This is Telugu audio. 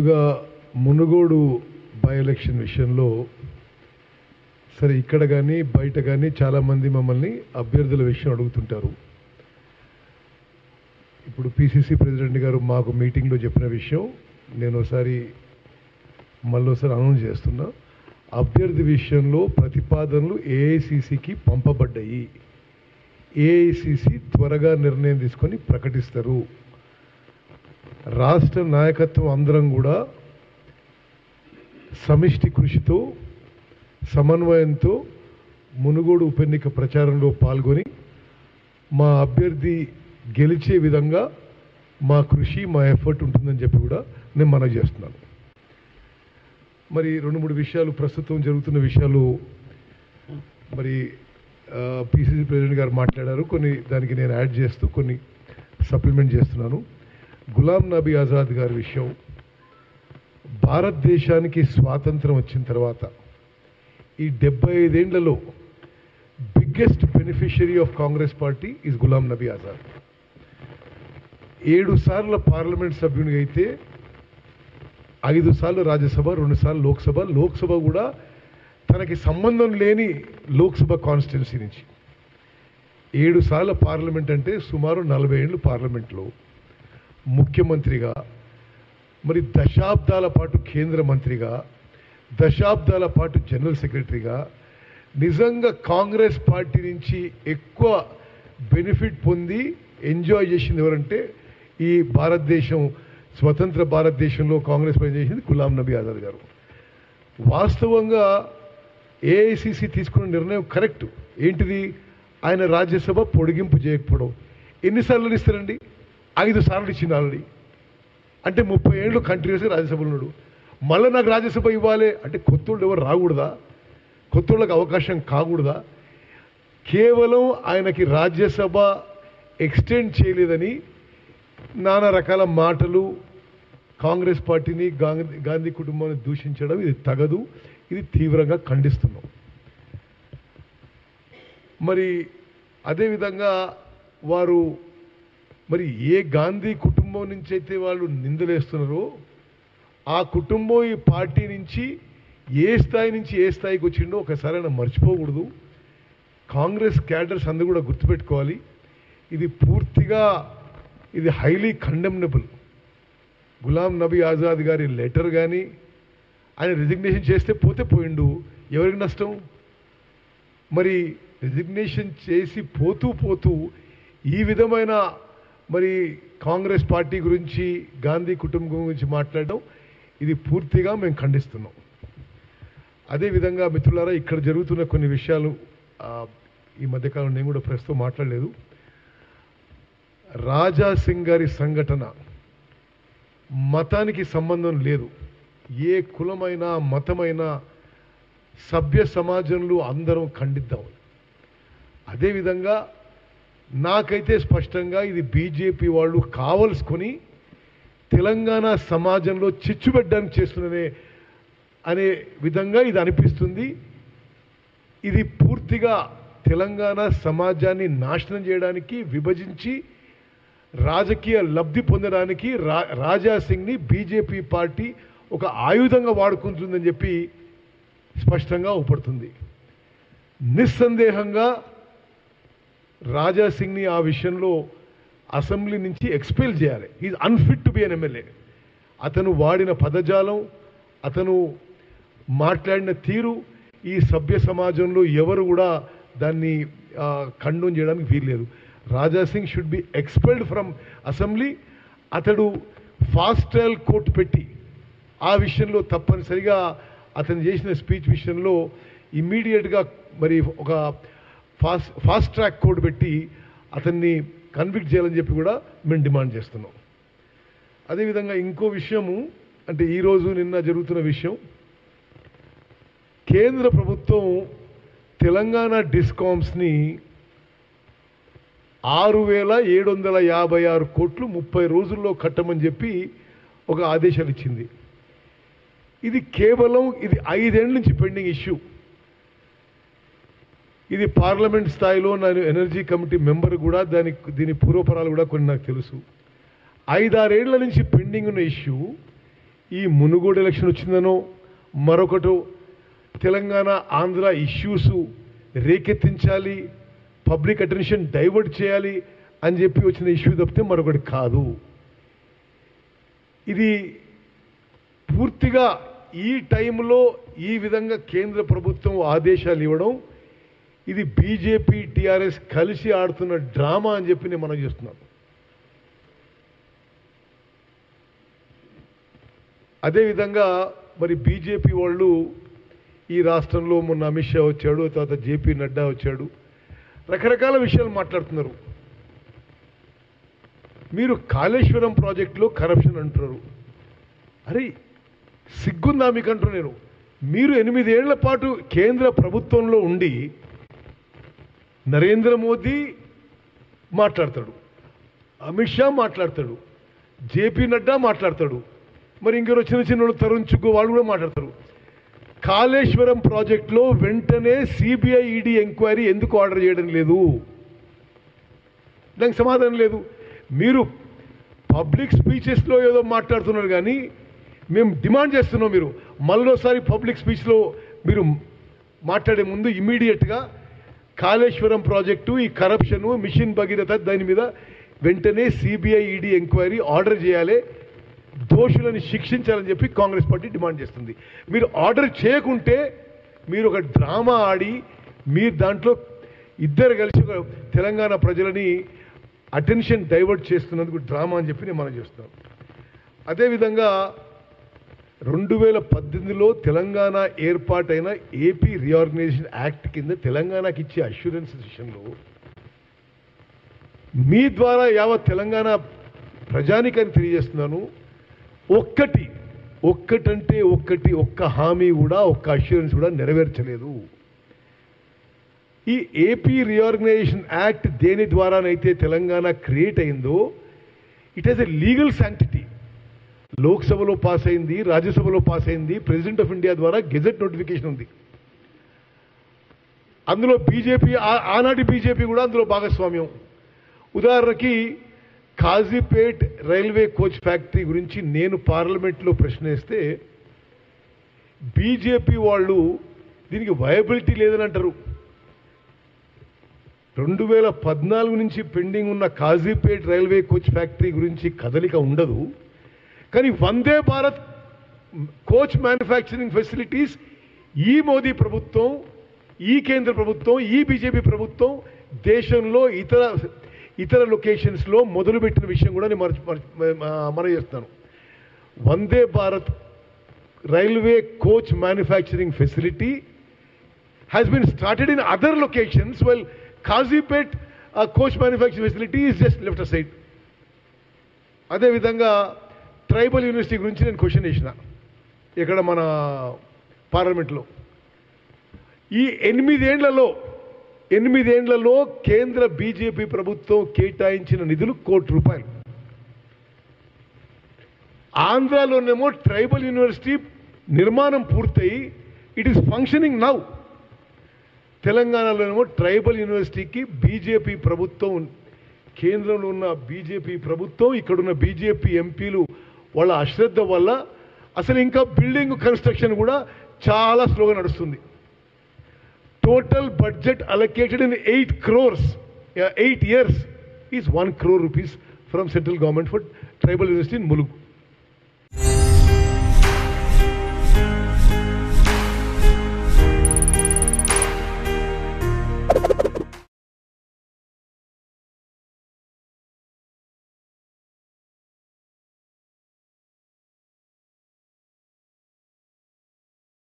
ముందుగా మునుగోడు బై ఎలక్షన్ విషయంలో సరే ఇక్కడ కానీ బయట కానీ చాలామంది మమ్మల్ని అభ్యర్థుల విషయం అడుగుతుంటారు ఇప్పుడు పిసిసి ప్రెసిడెంట్ గారు మాకు మీటింగ్లో చెప్పిన విషయం నేను ఒకసారి మళ్ళీ ఒకసారి అనౌన్స్ చేస్తున్నా అభ్యర్థి విషయంలో ప్రతిపాదనలు ఏఐసిసికి పంపబడ్డాయి ఏఐసిసి త్వరగా నిర్ణయం తీసుకొని ప్రకటిస్తారు రాష్ట్ర నాయకత్వం అందరం కూడా సమిష్టి కృషితో సమన్వయంతో మునుగోడు ఉప ఎన్నిక ప్రచారంలో పాల్గొని మా అభ్యర్థి గెలిచే విధంగా మా కృషి మా ఎఫర్ట్ ఉంటుందని చెప్పి కూడా నేను మనవి చేస్తున్నాను మరి రెండు మూడు విషయాలు ప్రస్తుతం జరుగుతున్న విషయాలు మరి పిసిసి ప్రెసిడెంట్ గారు మాట్లాడారు కొన్ని దానికి నేను యాడ్ చేస్తూ కొన్ని సప్లిమెంట్ చేస్తున్నాను గులాం నబీ ఆజాద్ గారి విషయం భారతదేశానికి స్వాతంత్రం వచ్చిన తర్వాత ఈ డెబ్బై ఐదేళ్లలో biggest beneficiary of Congress party is Ghulam Nabi Azad ఏడు సార్ల పార్లమెంట్ సభ్యునిగా అయితే ఐదు సార్లు రాజ్యసభ రెండు సార్లు లోక్సభ లోక్సభ కూడా తనకి సంబంధం లేని లోక్సభ కాన్స్టిట్యున్సీ నుంచి ఏడు సార్ల పార్లమెంట్ అంటే సుమారు నలభై ఏళ్ళు పార్లమెంట్లో ముఖ్యమంత్రిగా మరి దశాబ్దాల పాటు కేంద్ర మంత్రిగా దశాబ్దాల పాటు జనరల్ సెక్రటరీగా నిజంగా కాంగ్రెస్ పార్టీ నుంచి ఎక్కువ బెనిఫిట్ పొంది ఎంజాయ్ చేసింది ఎవరంటే ఈ భారతదేశం స్వతంత్ర భారతదేశంలో కాంగ్రెస్ పని చేసింది గులాం నబీ ఆజాద్ గారు వాస్తవంగా ఏఐసిసి తీసుకున్న నిర్ణయం కరెక్ట్ ఏంటిది ఆయన రాజ్యసభ పొడిగింపు చేయకపోవడం ఎన్నిసార్లు ఇస్తారండి ఐదు సార్లు ఇచ్చింది ఆల్రెడీ అంటే ముప్పై ఏళ్ళు కంటిన్యూస్గా రాజ్యసభలో ఉన్నాడు మళ్ళీ నాకు రాజ్యసభ ఇవ్వాలి అంటే కొత్తోళ్ళు ఎవరు రాకూడదా కొత్తోళ్ళకి అవకాశం కాకూడదా కేవలం ఆయనకి రాజ్యసభ ఎక్స్టెండ్ చేయలేదని నానా రకాల మాటలు కాంగ్రెస్ పార్టీని గాంధీ గాంధీ కుటుంబాన్ని దూషించడం ఇది తగదు ఇది తీవ్రంగా ఖండిస్తున్నాం మరి అదేవిధంగా వారు మరి ఏ గాంధీ కుటుంబం నుంచి అయితే వాళ్ళు నిందలేస్తున్నారో ఆ కుటుంబం ఈ పార్టీ నుంచి ఏ స్థాయి నుంచి ఏ స్థాయికి వచ్చిండో ఒకసారి ఆయన మర్చిపోకూడదు కాంగ్రెస్ క్యాడర్స్ అందరూ కూడా గుర్తుపెట్టుకోవాలి ఇది పూర్తిగా ఇది హైలీ కండెమ్నబుల్ గులాం నబీ ఆజాద్ గారి లెటర్ కానీ ఆయన రిజిగ్నేషన్ చేస్తే పోతే పోయిండు ఎవరికి నష్టం మరి రిజిగ్నేషన్ చేసి పోతూ పోతూ ఈ విధమైన మరి కాంగ్రెస్ పార్టీ గురించి గాంధీ కుటుంబం గురించి మాట్లాడడం ఇది పూర్తిగా మేము ఖండిస్తున్నాం అదేవిధంగా మిత్రులారా ఇక్కడ జరుగుతున్న కొన్ని విషయాలు ఆ, ఈ మధ్యకాలం నేను కూడా ప్రస్తుతం మాట్లాడలేదు రాజా సింగ్ గారి సంఘటన మతానికి సంబంధం లేదు ఏ కులమైనా మతమైనా సభ్య సమాజంలో అందరం ఖండిద్దాం అదేవిధంగా నాకైతే స్పష్టంగా ఇది బీజేపీ వాళ్ళు కావలసుకొని తెలంగాణ సమాజంలో చిచ్చు పెట్టడానికి చేస్తున్నదే అనే విధంగా ఇది అనిపిస్తుంది ఇది పూర్తిగా తెలంగాణ సమాజాన్ని నాశనం చేయడానికి విభజించి రాజకీయ లబ్ధి పొందడానికి రా రాజా సింగ్ని బీజేపీ పార్టీ ఒక ఆయుధంగా వాడుకుంటుందని చెప్పి స్పష్టంగా ఊపడుతుంది నిస్సందేహంగా రాజా సింగ్ని ఆ విషయంలో అసెంబ్లీ నుంచి ఎక్స్పెల్ చేయాలి is unfit to be an MLA అతను వాడిన పదజాలం అతను మాట్లాడిన తీరు ఈ సభ్య సమాజంలో ఎవరు కూడా దాన్ని కండోన్ చేయడానికి వీల్లేదు Raja Singh should be expelled from assembly అతడు ఫాస్ట్ ట్రయల్ కోర్టు పెట్టి ఆ విషయంలో తప్పనిసరిగా అతను చేసిన స్పీచ్ విషయంలో ఇమ్మీడియట్గా మరి ఒక ఫాస్ట్ ఫాస్ట్ ట్రాక్ కోడ్ పెట్టి అతన్ని కన్విక్ట్ చేయాలని చెప్పి కూడా మేము డిమాండ్ చేస్తున్నాం అదేవిధంగా ఇంకో విషయము అంటే ఈరోజు నిన్న జరుగుతున్న విషయం కేంద్ర ప్రభుత్వం తెలంగాణ డిస్కామ్స్ని ఆరు వేల ఏడు వందల యాభై ఆరు కోట్లు ముప్పై రోజుల్లో కట్టమని చెప్పి ఒక ఆదేశాలు ఇచ్చింది ఇది కేవలం ఇది ఐదేళ్ల నుంచి పెండింగ్ ఇష్యూ ఇది పార్లమెంట్ స్థాయిలో నేను ఎనర్జీ కమిటీ మెంబర్ కూడా దాని దీని పూర్వపరాలు కూడా కొన్ని నాకు తెలుసు ఐదారేళ్ల నుంచి పెండింగ్ ఉన్న ఇష్యూ ఈ మునుగోడు ఎలక్షన్ వచ్చిందనో మరొకటో తెలంగాణ ఆంధ్ర ఇష్యూస్ రేకెత్తించాలి పబ్లిక్ అటెన్షన్ డైవర్ట్ చేయాలి అని చెప్పి వచ్చిన ఇష్యూ తప్పితే మరొకటి కాదు ఇది పూర్తిగా ఈ టైంలో ఈ విధంగా కేంద్ర ప్రభుత్వం ఆదేశాలు ఇవ్వడం ఇది బీజేపీ టీఆర్ఎస్ కలిసి ఆడుతున్న డ్రామా అని చెప్పి నేను మనం చేస్తున్నాం అదేవిధంగా మరి బీజేపీ వాళ్ళు ఈ రాష్ట్రంలో మొన్న అమిత్ షా వచ్చాడు తర్వాత జేపీ నడ్డా వచ్చాడు రకరకాల విషయాలు మాట్లాడుతున్నారు మీరు కాళేశ్వరం ప్రాజెక్టులో కరప్షన్ అంటున్నారు అరే సిగ్గుందా మీకు అంటున్నా నేను మీరు ఎనిమిదేళ్ల పాటు కేంద్ర ప్రభుత్వంలో ఉండి నరేంద్ర మోదీ మాట్లాడతాడు అమిత్ షా మాట్లాడతాడు జేపీ నడ్డా మాట్లాడతాడు మరి ఇంకెవరో చిన్న చిన్న వాళ్ళు తరుణ్ చుగ్గు వాళ్ళు కూడా మాట్లాడతారు కాళేశ్వరం ప్రాజెక్టులో వెంటనే సిబిఐ ఈడీ ఎంక్వైరీ ఎందుకు ఆర్డర్ చేయడం లేదు దానికి సమాధానం లేదు మీరు పబ్లిక్ స్పీచెస్లో ఏదో మాట్లాడుతున్నారు కానీ మేము డిమాండ్ చేస్తున్నాం మీరు మళ్ళోసారి పబ్లిక్ స్పీచ్లో మీరు మాట్లాడే ముందు ఇమీడియట్గా కాళేశ్వరం ప్రాజెక్టు ఈ కరప్షను మిషన్ భగీరథ దాని మీద వెంటనే సిబిఐ ఈడీ ఎంక్వైరీ ఆర్డర్ చేయాలి దోషులని శిక్షించాలని చెప్పి కాంగ్రెస్ పార్టీ డిమాండ్ చేస్తుంది మీరు ఆర్డర్ చేయకుంటే మీరు ఒక డ్రామా ఆడి మీరు దాంట్లో ఇద్దరు కలిసి ఒక తెలంగాణ ప్రజలని అటెన్షన్ డైవర్ట్ చేస్తున్నందుకు డ్రామా అని చెప్పి నేను మనం చేస్తున్నాం అదేవిధంగా రెండు వేల పద్దెనిమిదిలో తెలంగాణ ఏర్పాటైన ఏపీ రీఆర్గనైజేషన్ యాక్ట్ కింద తెలంగాణకి ఇచ్చే అష్యూరెన్స్ విషయంలో మీ ద్వారా యావత్ తెలంగాణ ప్రజానికని తెలియజేస్తున్నాను ఒక్కటి ఒక్కటంటే ఒక్కటి ఒక్క హామీ కూడా ఒక్క అష్యూరెన్స్ కూడా నెరవేర్చలేదు ఈ ఏపీ రీఆర్గనైజేషన్ యాక్ట్ దేని ద్వారానైతే తెలంగాణ క్రియేట్ అయిందో it has a legal sanctity లోక్సభలో పాస్ అయింది రాజ్యసభలో పాస్ అయింది ప్రెసిడెంట్ ఆఫ్ ఇండియా ద్వారా గెజెట్ నోటిఫికేషన్ ఉంది అందులో బీజేపీ ఆ- ఆనాటి బీజేపీ కూడా అందులో భాగస్వామ్యం ఉదాహరణకి కాజీపేట్ రైల్వే కోచ్ ఫ్యాక్టరీ గురించి నేను పార్లమెంట్లో ప్రశ్న వేస్తే బీజేపీ వాళ్ళు దీనికి వయబిలిటీ లేదని అంటారు రెండు వేల పద్నాలుగు నుంచి పెండింగ్ ఉన్న కాజీపేట్ రైల్వే కోచ్ ఫ్యాక్టరీ గురించి కదలిక ఉండదు కానీ Vande Bharat coach manufacturing facilities ఈ మోదీ ప్రభుత్వం ఈ కేంద్ర ప్రభుత్వం ఈ బీజేపీ ప్రభుత్వం దేశంలో ఇతర ఇతర లొకేషన్స్లో మొదలుపెట్టిన విషయం కూడా నేను మరచి మనం చేస్తాను Vande Bharat railway coach manufacturing facility has been started in other locations while Kazipet uh, coach manufacturing facility is just left aside. అదేవిధంగా ట్రైబల్ యూనివర్సిటీ గురించి నేను క్వశ్చన్ చేసిన ఇక్కడ మన పార్లమెంట్లో ఈ ఎనిమిదేండ్లలో ఎనిమిదేండ్లలో కేంద్ర బీజేపీ ప్రభుత్వం కేటాయించిన నిధులు కోటి రూపాయలు ఆంధ్రాలోనేమో ట్రైబల్ యూనివర్సిటీ నిర్మాణం పూర్తయి ఇట్ ఈస్ ఫంక్షనింగ్ నౌ తెలంగాణలోనేమో ట్రైబల్ యూనివర్సిటీకి బీజేపీ ప్రభుత్వం కేంద్రంలో ఉన్న బీజేపీ ప్రభుత్వం ఇక్కడున్న బీజేపీ ఎంపీలు వాళ్ళ అశ్రద్ధ వల్ల అసలు ఇంకా బిల్డింగ్ కన్స్ట్రక్షన్ కూడా చాలా స్లోగా నడుస్తుంది total budget allocated in eight crores eight years is one crore rupees from central government for tribal university in Mulugu